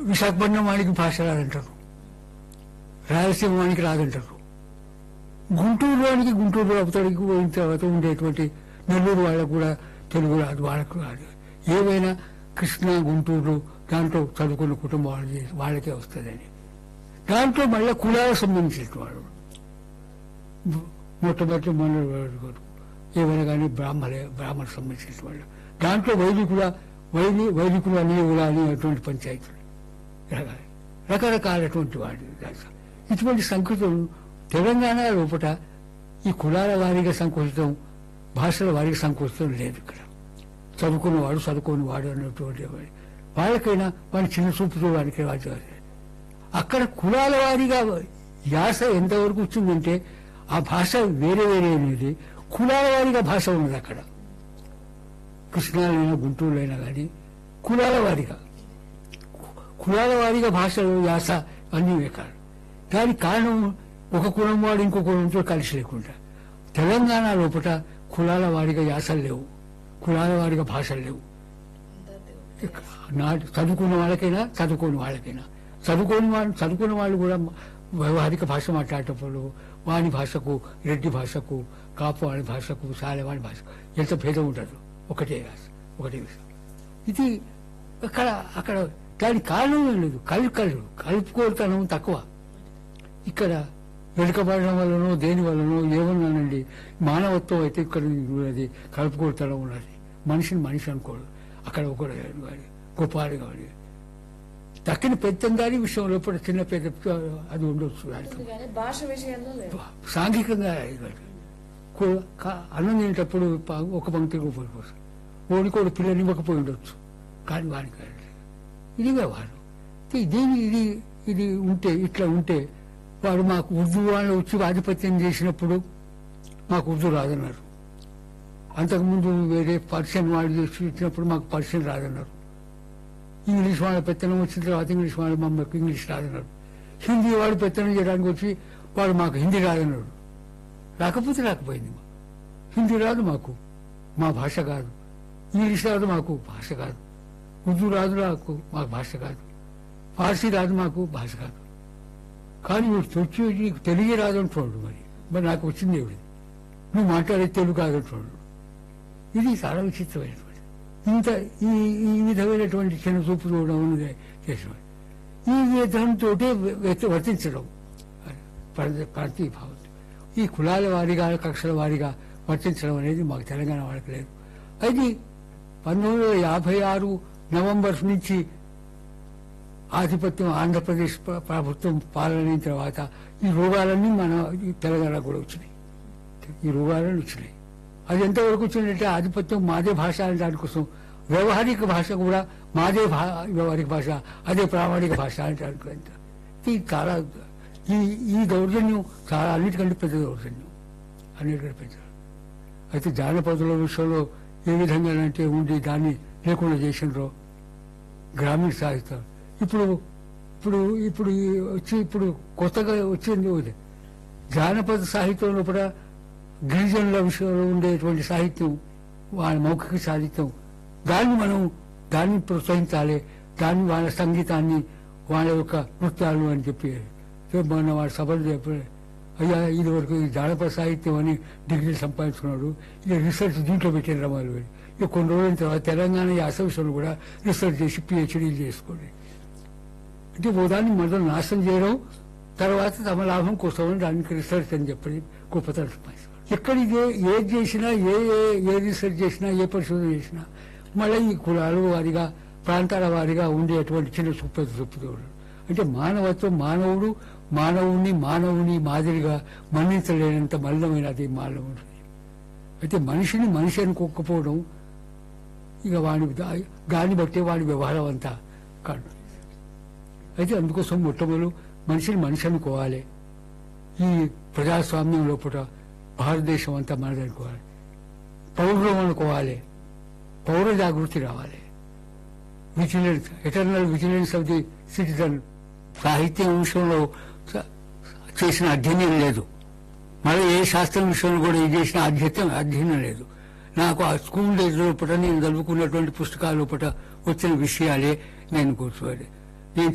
విశాఖపట్నం వానికి భాష రాదంటారు రాయలసీమ వానికి రాదంటారు గుంటూరు వానికి గుంటూరు అవతలికి పోయిన తర్వాత ఉండేటువంటి నెల్లూరు వాళ్ళకు కూడా తెలుగు రాదు వాళ్ళకు రాదు ఏవైనా కృష్ణ గుంటూరు దాంట్లో చదువుకున్న కుటుంబం వాళ్ళకి వాళ్ళకే వస్తుందని దాంట్లో మళ్ళీ కులాలకు సంబంధించిన వాళ్ళు మొట్టమొదటి మన ఏమైనా కానీ బ్రాహ్మణే బ్రాహ్మణకు సంబంధించిన వాళ్ళు దాంట్లో వైదికుల వైది వైదికులు అని ఇలా అని అటువంటి పంచాయతీలు రకాల రకరకాలటువంటి వాడు దాంట్లో. ఇటువంటి సంస్కృతం తెలంగాణ లోపల ఈ కులాల వారీగా సంకోచితం భాషల వారీగా సంకోచితం లేదు ఇక్కడ చదువుకున్నవాడు చదువుకుని వాడు అన్నటువంటి వాడు వాళ్ళకైనా వాడి చిన్న చూపుతో వాడికి రాజు అక్కడ కులాల వారీగా యాస ఎంతవరకు వచ్చిందంటే ఆ భాష వేరే వేరే అనేది కులాల వారీగా భాష ఉన్నది అక్కడ కృష్ణాలైనా గుంటూరులైనా కానీ కులాల వారీగా కులాల వారీగా భాషలు యాస అన్నీ వేకాడు దానికి కారణం ఒక కులం వాడు ఇంకో కులంతో కలిసి లేకుండా తెలంగాణ లోపల కులాల వారీగా యాసలు లేవు కులాల వారీగా భాషలు లేవు నా చదువుకున్న వాళ్ళకైనా చదువుకోని వాళ్ళకైనా చదువుకోని వాళ్ళు చదువుకున్న వాళ్ళు కూడా వ్యవహారిక భాష మాట్లాడేటప్పుడు వాని భాషకు రెడ్డి భాషకు కాపు వాడి భాషకు సాలెవాడి భాషకు ఎంత భేదం ఉండదు ఒకటే యాస ఒకటే విషయం ఇది అక్కడ అక్కడ దాని కారణం ఏం లేదు కలుకలు కలుపుకోతనం తక్కువ ఇక్కడ వెనుకబడడం వల్లనో దేని వల్లనో ఏమన్నానండి మానవత్వం అయితే ఇక్కడ ఉన్నది కలుపుకోతనం ఉన్నది మనిషిని మనిషి అనుకోడు అక్కడ ఒకడు వాడి గొప్పవాడు కావాలి తక్కిన పెద్దంగారి విషయం లోపల చిన్న పెద్ద అది ఉండొచ్చు దాంట్లో కానీ భాష విషయంలో లేదు సాంఘికంగా ఇది. కూ- కా- అన్నం తినేటప్పుడు ప- ఒక పంక్తి పోయిపోతుంది ఓడికోడు పిల్లలు ఇవ్వకపోయి ఉండొచ్చు కానీ వానికి కాదు. ఇది వ్యవహారం ఇది- దీని ఇది ఇది ఉంటే ఇట్లా ఉంటే వాడు మాకు ఉర్దూ వాళ్ళు వచ్చి ఆధిపత్యం చేసినప్పుడు మాకు ఉర్దూ రాదన్నారు అంతకుముందు వేరే పర్షియన్ వాళ్ళు చేసి ఇచ్చినప్పుడు మాకు పర్షియన్ రాదన్నారు ఇంగ్లీష్ వాళ్ళ పెత్తనం వచ్చిన తర్వాత ఇంగ్లీష్ వాళ్ళు మమ్మల్ని ఇంగ్లీష్ రాదన్నారు హిందీ వాడు పెత్తనం చేయడానికి వచ్చి వాడు మాకు హిందీ రాదన్నాడు రాకపోతే రాకపోయింది మా. హిందీ రాదు మాకు మా భాష కాదు ఇంగ్లీష్ రాదు మాకు భాష కాదు ఉర్దూ రాదు నాకు మాకు భాష కాదు ఫార్సీ రాదు మాకు భాష కాదు కానీ నువ్వు వచ్చి నీకు తెలుగే రాదు అంటున్నాడు మరి మరి నాకు వచ్చింది ఏమిటి నువ్వు మాట్లాడే తెలుగు కాదు అంటున్నాడు ఇది చాలా విచిత్రమైనటువంటి ఇంత ఈ ఈ విధమైనటువంటి చిన్న చూపు చూడడం అనేది చేసేవాడు ఈ విధంతో వర్తించడం ప్ర- ప్రతి భావం ఈ కులాల వారీగా కక్షల వారీగా వర్తించడం అనేది మాకు తెలంగాణ వాళ్ళకి లేదు అది పంతొమ్మిది వందల యాభై ఆరు నవంబర్ నుంచి ఆధిపత్యం ఆంధ్రప్రదేశ్ ప్ర- ప్రభుత్వం పాలన తర్వాత ఈ రోగాలన్నీ మన ఈ తెలంగాణ కూడా వచ్చినాయి ఈ రోగాలను వచ్చినాయి అది ఎంతవరకు వచ్చిందంటే ఆధిపత్యం మాదే భాష అనే దానికోసం వ్యవహారిక భాష కూడా మాదే భా వ్యవహారిక భాష అదే ప్రామాణిక భాష అంటే అనుకుంటా ఇది చాలా ఈ ఈ దౌర్జన్యం చాలా అన్నిటికంటే పెద్ద దౌర్జన్యం అన్నిటికంటే పెద్ద అయితే జానపదుల విషయంలో ఏ విధంగా అంటే ఉండి దాన్ని లేకుండా చేసినారో గ్రామీణ సాహిత్యం ఇప్పుడు ఇప్పుడు ఇప్పుడు ఈ వచ్చి ఇప్పుడు కొత్తగా వచ్చింది ఒకటి. జానపద సాహిత్యంలో కూడా గిరిజనుల విషయంలో ఉండేటువంటి సాహిత్యం వాళ్ళ మౌఖిక సాహిత్యం దాన్ని మనం దాన్ని ప్రోత్సహించాలి దాన్ని వాళ్ళ సంగీతాన్ని వాళ్ళ యొక్క నృత్యాలు అని చెప్పి రేపు మొన్న వాళ్ళ సభలు చెప్పి అయ్యా ఇది వరకు ఈ జానపద సాహిత్యం అని డిగ్రీ సంపాదించుకున్నాడు ఇక రీసెర్చ్ దీంట్లో పెట్టిన రమాలు వెళ్ళి ఇక కొన్ని రోజుల తర్వాత తెలంగాణ యాస విషయంలో కూడా రీసెర్చ్ చేసి పిహెచ్డీలు చేసుకోండి అంటే ఓ దాన్ని మొదలు నాశనం చేయడం తర్వాత తమ లాభం కోసం దానికి రీసెర్చ్ అని చెప్పి గొప్పతనం సంపాదించుకోవాలి ఎక్కడ ఇదే ఏది చేసినా ఏ ఏ ఏ రీసెర్చ్ చేసినా ఏ పరిశోధన చేసినా మళ్ళీ ఈ కులాలు వారిగా ప్రాంతాల వారిగా ఉండేటువంటి చిన్న చూపు చూపుతోడు అంటే మానవత్వం మానవుడు మానవుని మానవుని మాదిరిగా మన్నించలేనంత మలినమైనది మానవుడు అయితే మనిషిని మనిషి అనుకోకపోవడం ఇక వాడి దా- దాన్ని బట్టే వాడి వ్యవహారం అంతా కాదు అయితే అందుకోసం మొట్టమొదలు మనిషిని మనిషి అనుకోవాలి ఈ ప్రజాస్వామ్యం లోపల భారతదేశం అంతా మనదనుకోవాలి పౌరులం అనుకోవాలి పౌర జాగృతి రావాలి vigilance eternal vigilance of the citizen సాహిత్యం విషయంలో స- చేసిన అధ్యయనం లేదు మళ్ళీ ఏ శాస్త్రం విషయంలో కూడా ఇది చేసిన అధ్యయనం అధ్యయనం లేదు నాకు ఆ స్కూల్ డేస్ లోపల నేను చదువుకున్నటువంటి పుస్తకాల లోపల వచ్చిన విషయాలే నేను కూర్చోవాలి